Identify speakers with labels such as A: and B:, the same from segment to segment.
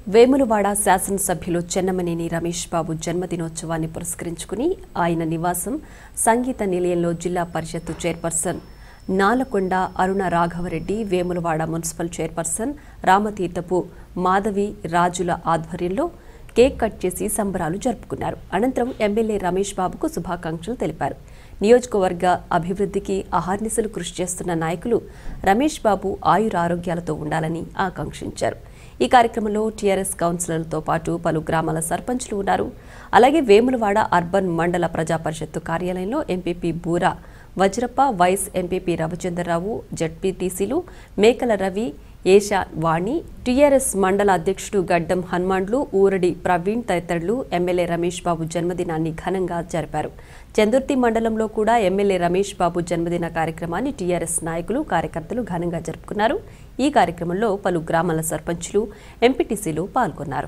A: వేములవాడ శాసనసభ్యులు చెన్నమనేని రమేష్ బాబు జన్మదినోత్సవాన్ని పురస్కరించుకుని ఆయన నివాసం సంగీత నిలయంలో జిల్లా పరిషత్తు chairperson Nalakonda Aruna Raghavareddy Vemulawada municipal chairperson Ramatheerthapu Madhavi రాజుల ఆధ్వర్యంలో కేక్ కట్ చేసి సంబరాలు జరుపుకున్నారు అనంతరం ఎమ్మెల్యే రమేష్ బాబుకు శుభాకాంక్షలు తెలిపారు నియోజకవర్గ అభివృద్ధికి అహర్నిశలు కృషి చేస్తున్న నాయకులు రమేష్ బాబు ఆయురారోగ్యాలతో ఉండాలని ఆకాంక్షించారు ఈ కార్యక్రమంలో టీఆర్ఎస్ కౌన్సిలర్లతో పాటు పలు గ్రామాల సర్పంచ్లు ఉన్నారు అలాగే వేములవాడ అర్బన్ మండల ప్రజా పరిషత్తు కార్యాలయంలో MPP Boora Vajrappa vice MPP Ravichandrarao జడ్పీటీసీలు మేకల రవి ఏషా వాణి టీఆర్ఎస్ మండల అధ్యక్షుడు గడ్డం హనుమాన్లు ఊరడి ప్రవీణ్ తదితరులు ఎమ్మెల్యే రమేష్ బాబు జన్మదినాన్ని ఘనంగా జరిపారు చందుర్తి మండలంలో కూడా ఎమ్మెల్యే రమేష్ బాబు జన్మదిన కార్యక్రమాన్ని టీఆర్ఎస్ నాయకులు కార్యకర్తలు ఘనంగా జరుపుకున్నారు ఈ కార్యక్రమంలో పలు గ్రామాల సర్పంచులు ఎంపీటీసీలు పాల్గొన్నారు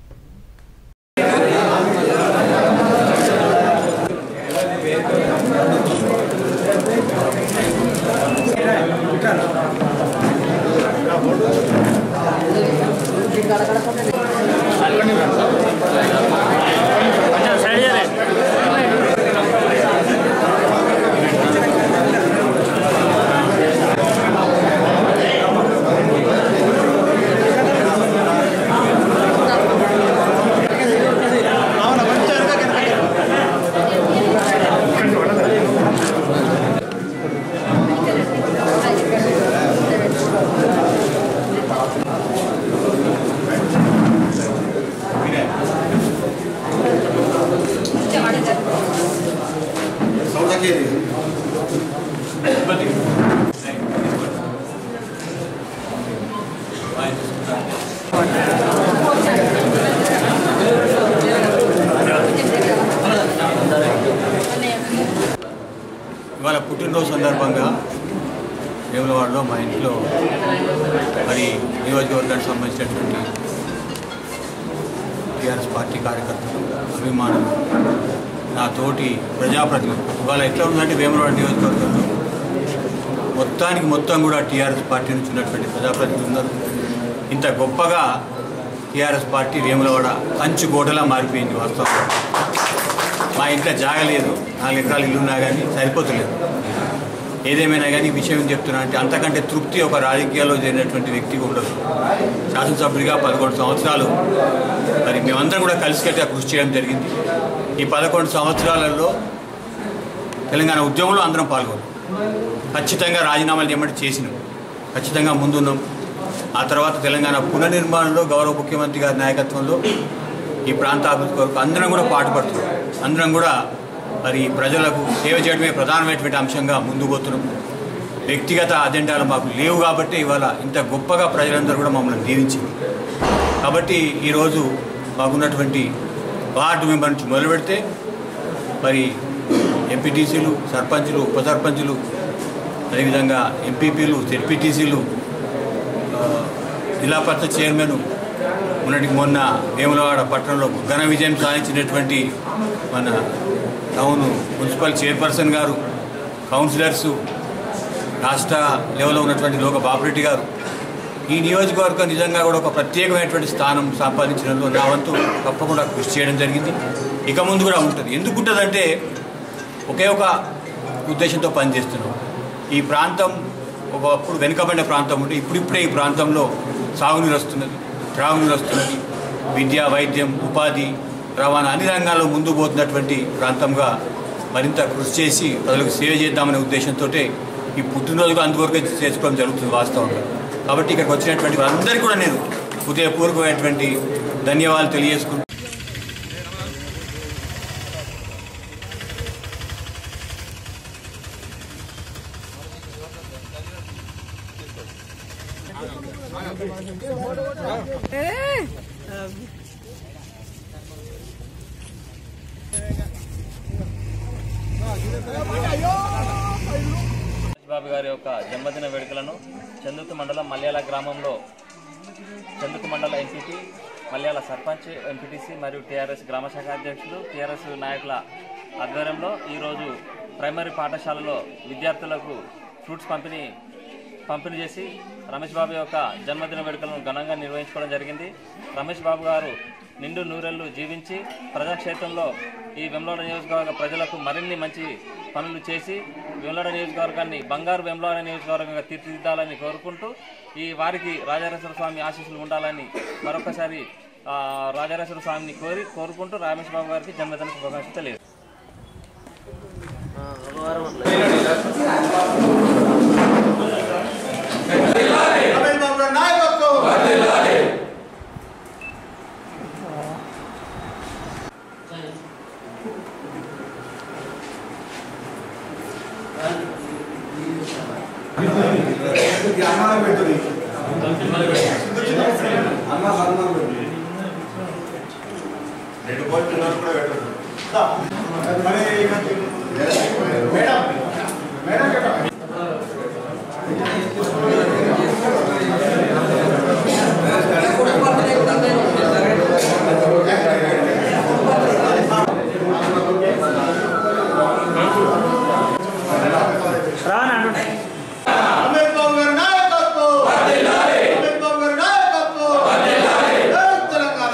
B: ఇవాళ పుట్టినరోజు సందర్భంగా వేములవాడలో మా ఇంట్లో మరి నియోజకవర్గానికి సంబంధించినటువంటి టీఆర్ఎస్ పార్టీ కార్యకర్తలు అభిమానులు నా తోటి ప్రజాప్రతినిధులు ఇవాళ ఎట్లా ఉందంటే వేములవాడ నియోజకవర్గంలో మొత్తానికి మొత్తం కూడా టీఆర్ఎస్ పార్టీ నుంచి ఉన్నటువంటి ప్రజాప్రతినిధులు ఉన్నారు ఇంత గొప్పగా టీఆర్ఎస్ పార్టీ వేములవాడ కంచు గోడలా మారిపోయింది వాస్తవంగా మా ఇంట్లో జాగలేదు నాలుగు ఎకరాలు ఇల్లు ఉన్నా కానీ సరిపోతలేదు ఏదేమైనా కానీ ఈ విషయం చెప్తున్నా అంటే అంతకంటే తృప్తి ఒక రాజకీయాల్లో చేరినటువంటి వ్యక్తికి ఉండదు శాసనసభ్యుడిగా పదకొండు సంవత్సరాలు మరి మేమందరం కూడా కలిసికట్టుగా కృషి చేయడం జరిగింది ఈ పదకొండు సంవత్సరాలలో తెలంగాణ ఉద్యమంలో అందరం పాల్గొన్నాం ఖచ్చితంగా రాజీనామాలు చేయమంటే చేసినాం ఖచ్చితంగా ముందున్నాం ఆ తర్వాత తెలంగాణ పునర్నిర్మాణంలో గౌరవ ముఖ్యమంత్రి గారి నాయకత్వంలో ఈ ప్రాంత అభివృద్ధి కొరకు అందరం కూడా పాటుపడుతున్నాం అందరం కూడా మరి ప్రజలకు సేవ చేయడమే ప్రధానమైనటువంటి అంశంగా ముందుకు పోతున్నాం వ్యక్తిగత అజెండాలు మాకు లేవు కాబట్టి ఇవాళ ఇంత గొప్పగా ప్రజలందరూ కూడా మమ్మల్ని దీవించింది కాబట్టి ఈరోజు మాకున్నటువంటి వార్డు మెంబర్ నుంచి మొదలు పెడితే మరి ఎంపీటీసీలు సర్పంచులు ఉప సర్పంచులు అదేవిధంగా ఎంపీపీలు జెడ్పీటీసీలు జిల్లా పరిషత్ చైర్మన్ మొన్నటికి మొన్న వేములవాడ పట్టణంలో ఘన విజయం సాధించినటువంటి మన టౌన్ మున్సిపల్ చైర్పర్సన్ గారు కౌన్సిలర్సు రాష్ట్ర లెవెల్లో ఉన్నటువంటి లోక బాపిరెడ్డి గారు ఈ నియోజకవర్గం నిజంగా కూడా ఒక ప్రత్యేకమైనటువంటి స్థానం సంపాదించడంలో నా వంతు తప్పకుండా కృషి చేయడం జరిగింది ఇక ముందు కూడా ఉంటుంది ఎందుకు ఉంటుందంటే ఒకే ఒక ఉద్దేశంతో పనిచేస్తున్నాం ఈ ప్రాంతం ఒకప్పుడు వెనుకబడిన ప్రాంతం ఉంటే ఇప్పుడిప్పుడే ఈ ప్రాంతంలో సాగునీరు వస్తున్నది త్రాగునీరు వస్తున్నది విద్య వైద్యం ఉపాధి రవాణా అన్ని రంగాల్లో ముందు పోతున్నటువంటి ప్రాంతంగా మరింత కృషి చేసి ప్రజలకు సేవ చేద్దామనే ఉద్దేశంతో ఈ పుట్టినరోజుగా అందువరకే చేసుకోవడం జరుగుతుంది వాస్తవంగా కాబట్టి ఇక్కడికి వచ్చినటువంటి వారందరికీ కూడా నేను హృదయపూర్వకమైనటువంటి ధన్యవాదాలు తెలియజేసుకుంటున్నాను
C: బాబు గారి యొక్క జన్మదిన వేడుకలను చందుతు మండలం మల్యాల గ్రామంలో చందుతు మండల ఎంపీపీ మల్యాల సర్పంచ్ ఎంపీటీసీ మరియు టీఆర్ఎస్ గ్రామ శాఖ అధ్యక్షులు టీఆర్ఎస్ నాయకుల ఆధ్వర్యంలో ఈరోజు ప్రైమరీ పాఠశాలలో విద్యార్థులకు ఫ్రూట్స్ పంపిణీ పంపిణీ చేసి రమేష్ బాబు యొక్క జన్మదిన వేడుకలను ఘనంగా నిర్వహించుకోవడం జరిగింది రమేష్ బాబు గారు నిండు నూరెళ్లు జీవించి ప్రజాక్షేత్రంలో ఈ వెమ్లవాడ నియోజకవర్గ ప్రజలకు మరిన్ని మంచి పనులు చేసి వెమ్లవాడ నియోజకవర్గాన్ని బంగారు వెమ్లవాడ నియోజకవర్గంగా తీర్చిదిద్దాలని కోరుకుంటూ ఈ వారికి రాజారేశ్వర స్వామి ఆశీస్సులు ఉండాలని మరొకసారి ఆ, రాజారేశ్వర స్వామిని కోరి కోరుకుంటూ రమేష్ బాబు గారికి జన్మదిన శుభాకాంక్షలు తెలియదు
B: రమేష్ బాబు గారి నాయకత్వం రమేష్ బాబు గారి నాయకత్వం రమేష్ బాబు గారి నాయకత్వం జై తెలంగాణ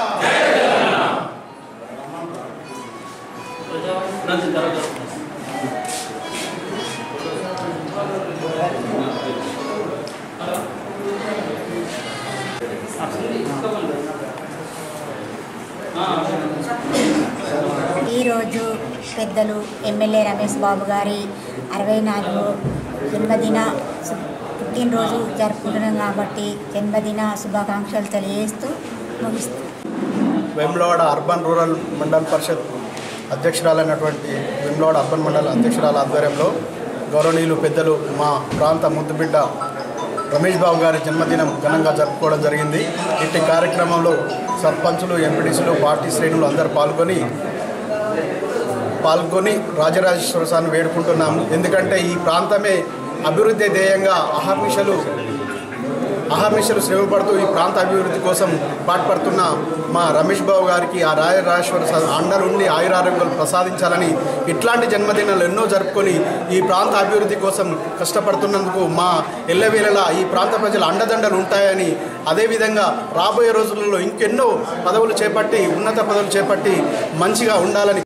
D: ఈరోజు పెద్దలు ఎమ్మెల్యే రమేష్ బాబు గారి అరవై నాలుగు జన్మదిన సు- పుట్టినరోజు జరుపుకుంటున్నాం కాబట్టి జన్మదిన శుభాకాంక్షలు తెలియజేస్తూ ముగిస్తాం
E: వేములవాడ అర్బన్ రూరల్ మండల్ పరిషత్ అధ్యక్షురాలైనటువంటి వేములవాడ అర్బన్ మండల్ అధ్యక్షురాల ఆధ్వర్యంలో గౌరవనీయులు పెద్దలు మా ప్రాంత ముద్దుబిడ్డ రమేష్ బాబు గారి జన్మదినం ఘనంగా జరుపుకోవడం జరిగింది ఇట్టి కార్యక్రమంలో సర్పంచులు ఎంపీటీసీలు పార్టీ శ్రేణులు అందరూ పాల్గొని పాల్గొని రాజరాజేశ్వర స్వామిని వేడుకుంటున్నాము ఎందుకంటే ఈ ప్రాంతమే అభివృద్ధి ధ్యేయంగా అహర్నిశలు అహర్నిశలు శ్రమపడుతూ ఈ ప్రాంత అభివృద్ధి కోసం పాటుపడుతున్న మా రమేష్ బాబు గారికి ఆ రాజరాజేశ్వర స్వామి అండరుండి ఆయురారోగ్యాలు ప్రసాదించాలని ఇట్లాంటి జన్మదినాలు ఎన్నో జరుపుకొని ఈ ప్రాంత అభివృద్ధి కోసం కష్టపడుతున్నందుకు మా ఎల్లవేళలా ఈ ప్రాంత ప్రజల అండదండలు ఉంటాయని అదేవిధంగా రాబోయే రోజులలో ఇంకెన్నో పదవులు చేపట్టి ఉన్నత పదవులు చేపట్టి మంచిగా ఉండాలని